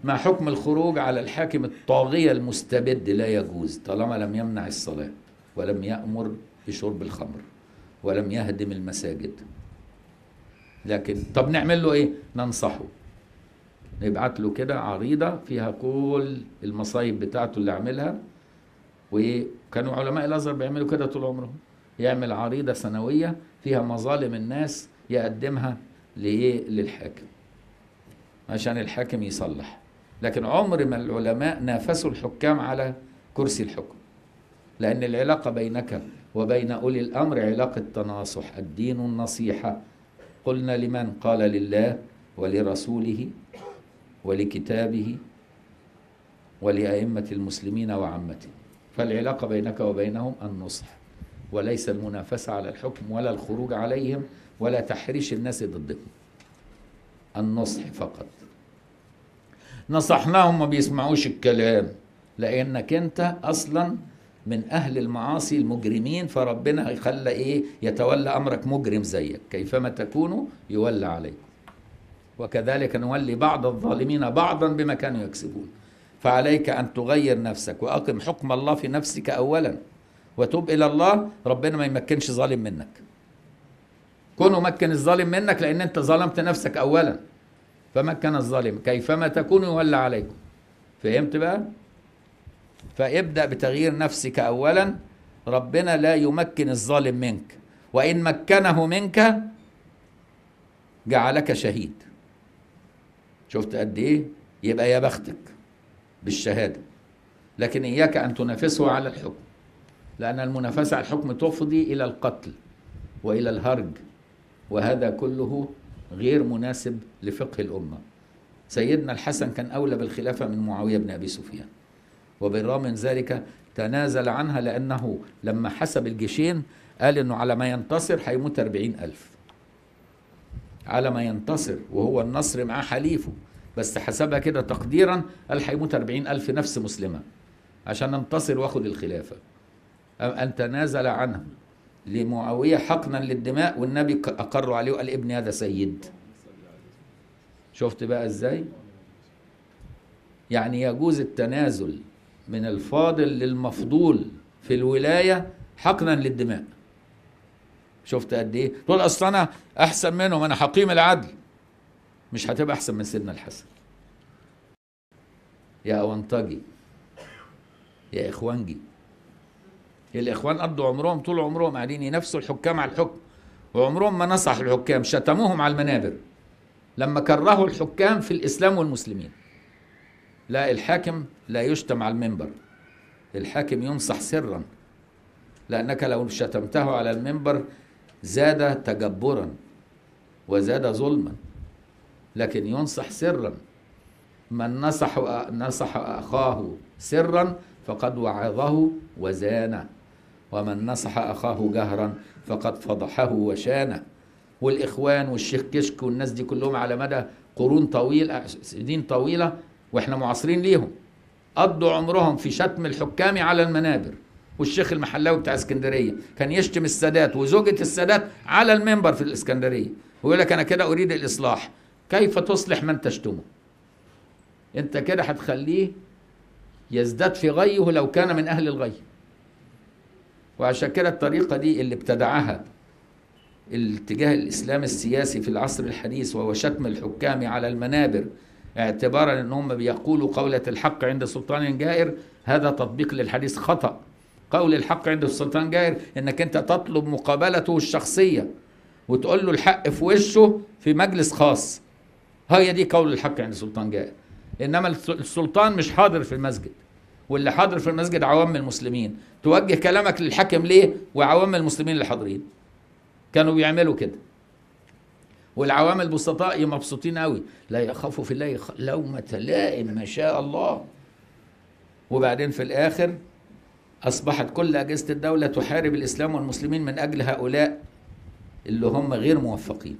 ما حكم الخروج على الحاكم الطاغية المستبد لا يجوز طالما لم يمنع الصلاة ولم يأمر بشرب الخمر ولم يهدم المساجد لكن طب نعمل له ايه ننصحه نبعت له كده عريضة فيها كل المصايب بتاعته اللي عملها وكانوا علماء الازهر بيعملوا كده طول عمرهم يعمل عريضة سنوية فيها مظالم الناس يقدمها لإيه للحاكم عشان الحاكم يصلح لكن عمر ما العلماء نافسوا الحكام على كرسي الحكم لأن العلاقة بينك وبين أولي الأمر علاقة تناصح الدين النصيحة قلنا لمن قال لله ولرسوله ولكتابه ولأئمة المسلمين وعامته فالعلاقة بينك وبينهم النصح وليس المنافسة على الحكم ولا الخروج عليهم ولا تحريش الناس ضدهم النصح فقط نصحناهم ما بيسمعوش الكلام لانك انت اصلا من اهل المعاصي المجرمين فربنا هيخلى ايه يتولى امرك مجرم زيك كيفما تكونوا يولى عليكم وكذلك نولي بعض الظالمين بعضا بما كانوا يكسبون فعليك ان تغير نفسك واقم حكم الله في نفسك اولا وتوب الى الله ربنا ما يمكنش ظالم منك كونه مكن الظالم منك لان انت ظلمت نفسك اولا فمكن الظالم كيفما تكون يولى عليكم فهمت بقى فابدا بتغيير نفسك اولا ربنا لا يمكن الظالم منك وان مكنه منك جعلك شهيد شفت قد ايه يبقى يا بختك بالشهاده لكن اياك ان تنافسه على الحكم لان المنافسه على الحكم تفضي الى القتل والى الهرج وهذا كله غير مناسب لفقه الامه سيدنا الحسن كان اولى بالخلافه من معاويه بن ابي سفيان وبالرغم من ذلك تنازل عنها لأنه لما حسب الجيشين قال إنه على ما ينتصر هيموت أربعين ألف على ما ينتصر وهو النصر معاه حليفه بس حسبها كده تقديرا قال هيموت أربعين ألف نفس مسلمة عشان ننتصر واخد الخلافة أن تنازل عنها لمعاوية حقنا للدماء والنبي أقر عليه وقال ابني هذا سيد شفت بقى ازاي يعني يجوز التنازل من الفاضل للمفضول في الولاية حقنا للدماء شفت قد ايه تقول اصل انا احسن منهم انا حقيم العدل مش هتبقى احسن من سيدنا الحسن يا اونطجي يا اخوانجي الاخوان قضوا عمرهم طول عمرهم قاعدين ينافسوا الحكام على الحكم وعمرهم ما نصحوا الحكام شتموهم على المنابر لما كرهوا الحكام في الاسلام والمسلمين لا الحاكم لا يشتم على المنبر الحاكم ينصح سرا لأنك لو شتمته على المنبر زاد تجبرا وزاد ظلما لكن ينصح سرا من نصح نصح أخاه سرا فقد وعظه وزانه ومن نصح أخاه جهرا فقد فضحه وشانه والإخوان والشيخ كشك والناس دي كلهم على مدى قرون طويلة سنين طويلة واحنا معاصرين ليهم قضوا عمرهم في شتم الحكام على المنابر والشيخ المحلاوي بتاع اسكندريه كان يشتم السادات وزوجة السادات على المنبر في الاسكندريه ويقول لك انا كده اريد الاصلاح كيف تصلح من تشتمه انت كده هتخليه يزداد في غيه لو كان من اهل الغي وعشان كده الطريقه دي اللي ابتدعها الاتجاه الاسلام السياسي في العصر الحديث وهو شتم الحكام على المنابر اعتبارا ان هم بيقولوا قولة الحق عند سلطان جائر هذا تطبيق للحديث خطأ قول الحق عند السلطان جائر انك انت تطلب مقابلته الشخصية وتقول له الحق في وشه في مجلس خاص هي دي قول الحق عند السلطان جائر انما السلطان مش حاضر في المسجد واللي حاضر في المسجد عوام المسلمين توجه كلامك للحاكم ليه وعوام المسلمين اللي حاضرين كانوا بيعملوا كده والعوام البسطاء مبسوطين قوي لا يخافوا في الله يخ... لومة لائم ما شاء الله وبعدين في الآخر أصبحت كل أجهزة الدولة تحارب الإسلام والمسلمين من أجل هؤلاء اللي هم غير موفقين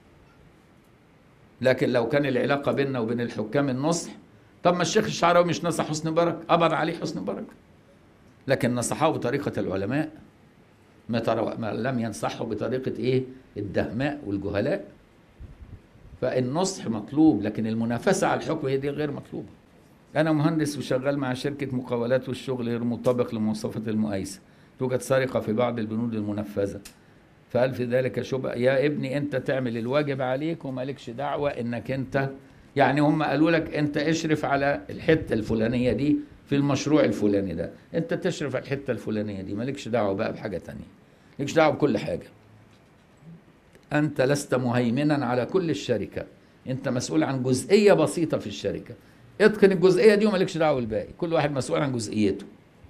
لكن لو كان العلاقة بيننا وبين الحكام النصح طب ما الشيخ الشعراوي مش نصح حسني مبارك قبض عليه حسني مبارك لكن نصحه بطريقة العلماء ما, ترى ما لم ينصحه بطريقة إيه الدهماء والجهلاء فالنصح مطلوب لكن المنافسة على الحكم هي دي غير مطلوبة أنا مهندس وشغال مع شركة مقاولات والشغل غير مطابق لمواصفات المقايسة توجد سرقة في بعض البنود المنفذة فهل في ذلك شبهة يا ابني أنت تعمل الواجب عليك ومالكش دعوة إنك أنت يعني هم قالوا لك أنت اشرف على الحتة الفلانية دي في المشروع الفلاني ده أنت تشرف على الحتة الفلانية دي مالكش دعوة بقى بحاجة تانية مالكش دعوة بكل حاجة أنت لست مهيمنا على كل الشركة أنت مسؤول عن جزئية بسيطة في الشركة اتقن الجزئية دي ومالكش دعوة بالباقي كل واحد مسؤول عن جزئيته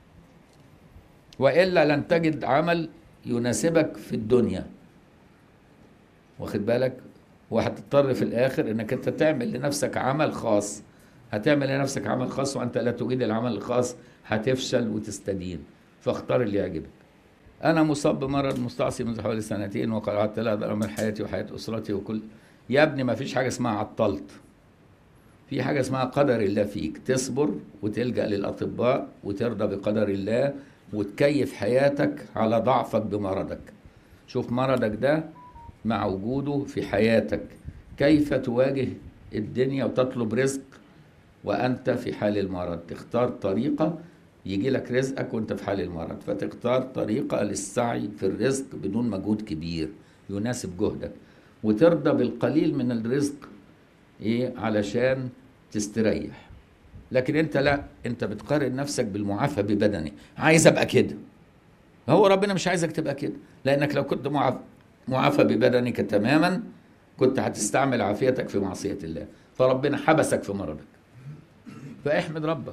وإلا لن تجد عمل يناسبك في الدنيا واخد بالك وهتضطر في الآخر إنك أنت تعمل لنفسك عمل خاص هتعمل لنفسك عمل خاص وأنت لا تريد العمل الخاص هتفشل وتستدين فاختار اللي يعجبك أنا مصاب بمرض مستعصي منذ حوالي سنتين وقعدت لا أقدر من حياتي وحياة أسرتي وكل يا ابني ما فيش حاجة اسمها عطلت في حاجة اسمها قدر الله فيك تصبر وتلجأ للأطباء وترضى بقدر الله وتكيف حياتك على ضعفك بمرضك شوف مرضك ده مع وجوده في حياتك كيف تواجه الدنيا وتطلب رزق وأنت في حال المرض تختار طريقة يجي لك رزقك وانت في حال المرض فتختار طريقة للسعي في الرزق بدون مجهود كبير يناسب جهدك وترضى بالقليل من الرزق ايه علشان تستريح لكن انت لا انت بتقارن نفسك بالمعافى ببدني عايز ابقى كده هو ربنا مش عايزك تبقى كده لانك لو كنت معافى معافى ببدنك تماما كنت هتستعمل عافيتك في معصية الله فربنا حبسك في مرضك فاحمد ربك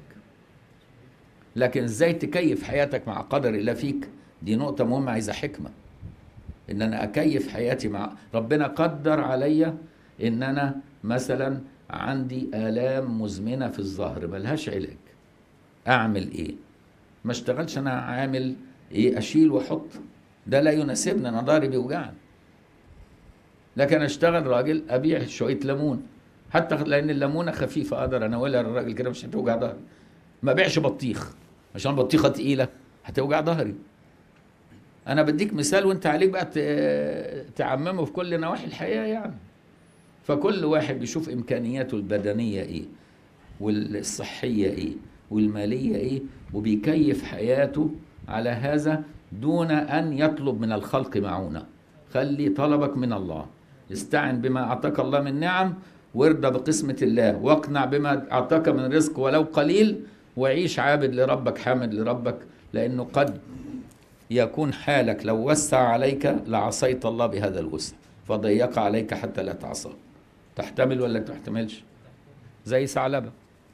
لكن ازاي تكيف حياتك مع قدر الله فيك دي نقطة مهمة عايزة حكمة ان انا اكيف حياتي مع ربنا قدر عليا ان انا مثلا عندي آلام مزمنة في الظهر ملهاش علاج اعمل ايه ما اشتغلش انا عامل ايه اشيل واحط ده لا يناسبني انا ضهري بيوجعني لكن اشتغل راجل ابيع شويه ليمون حتى لان الليمونه خفيفه اقدر اناولها للراجل كده مش هتوجع ظهري ما بيعش بطيخ عشان بطيخه تقيله هتوجع ظهري انا بديك مثال وانت عليك بقى تعممه في كل نواحي الحياه يعني فكل واحد بيشوف امكانياته البدنيه ايه والصحيه ايه والماليه ايه وبيكيف حياته على هذا دون ان يطلب من الخلق معونه خلي طلبك من الله استعن بما اعطاك الله من نعم وارضى بقسمه الله واقنع بما اعطاك من رزق ولو قليل وعيش عابد لربك حامد لربك لانه قد يكون حالك لو وسع عليك لعصيت الله بهذا الوسع فضيق عليك حتى لا تعصى تحتمل ولا تحتملش زي ثعلبه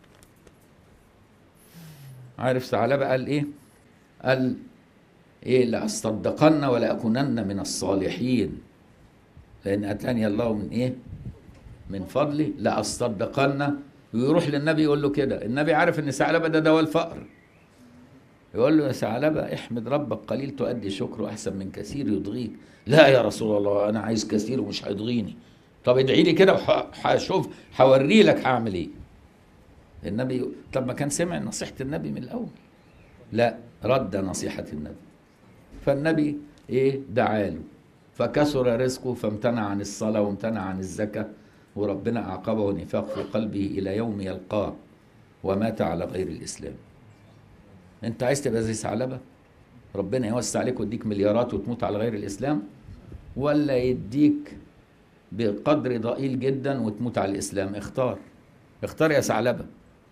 عارف ثعلبه قال ايه قال ايه لاصدقن ولا اكونن من الصالحين لان اتاني الله من ايه من فضلي لاصدقن ويروح للنبي يقول له كده النبي عارف ان ثعلبه ده دواء الفقر يقول له يا ثعلبه احمد ربك قليل تؤدي شكره احسن من كثير يضغيك لا يا رسول الله انا عايز كثير ومش هيضغيني طب ادعي لي كده وهشوف هوري لك هعمل ايه النبي طب ما كان سمع نصيحه النبي من الاول لا رد نصيحه النبي فالنبي ايه دعا له فكثر رزقه فامتنع عن الصلاه وامتنع عن الزكاه وربنا اعقبه نفاق في قلبه الى يوم يلقاه ومات على غير الاسلام انت عايز تبقى زي ثعلبه ربنا يوسع عليك ويديك مليارات وتموت على غير الاسلام ولا يديك بقدر ضئيل جدا وتموت على الاسلام اختار اختار يا ثعلبه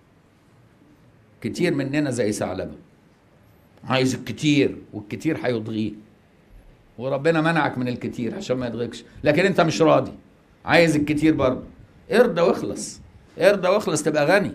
كتير مننا زي ثعلبه عايز الكتير والكتير هيضغيه وربنا منعك من الكتير عشان ما يضغيكش لكن انت مش راضي عايز الكتير برضه ارضى واخلص ارضى واخلص تبقى غني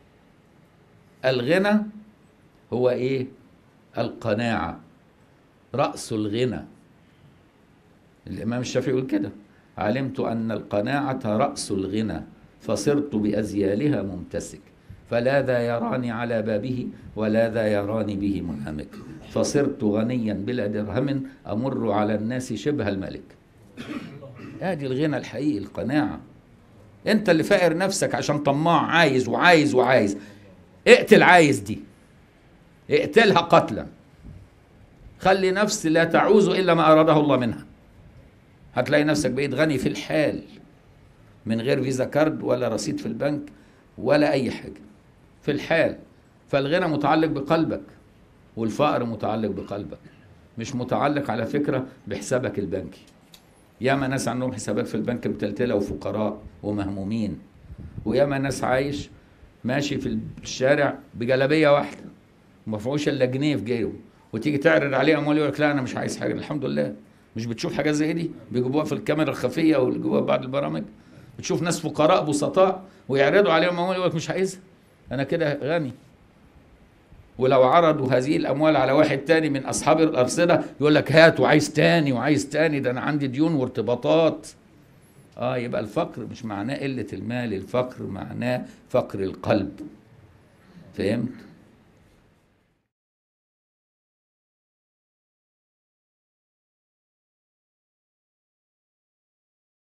الغنى هو ايه القناعة رأس الغنى الإمام الشافعي يقول كده علمت أن القناعة رأس الغنى فصرت بأزيالها ممتسك فلا ذا يراني على بابه ولا ذا يراني به منهمك فصرت غنيا بلا درهم أمر على الناس شبه الملك ادي الغنى الحقيقي القناعة انت اللي فاقر نفسك عشان طماع عايز وعايز وعايز اقتل عايز دي اقتلها قتلا خلي نفس لا تعوز الا ما اراده الله منها هتلاقي نفسك بقيت غني في الحال من غير فيزا كارد ولا رصيد في البنك ولا اي حاجه في الحال فالغنى متعلق بقلبك والفقر متعلق بقلبك مش متعلق على فكره بحسابك البنكي ياما ناس عندهم حسابات في البنك متلتله وفقراء ومهمومين وياما ناس عايش ماشي في الشارع بجلابيه واحده ما فيهوش الا جنيه في جيبه وتيجي تعرض عليه اموال يقول لك لا انا مش عايز حاجه الحمد لله مش بتشوف حاجات زي دي بيجيبوها في الكاميرا الخفيه ويجيبوها بعض البرامج بتشوف ناس فقراء بسطاء ويعرضوا عليهم اموال يقول لك مش عايزها انا كده غني ولو عرضوا هذه الاموال على واحد تاني من اصحاب الارصده يقول لك هات وعايز تاني وعايز تاني ده انا عندي ديون وارتباطات اه يبقى الفقر مش معناه قله المال الفقر معناه فقر القلب فهمت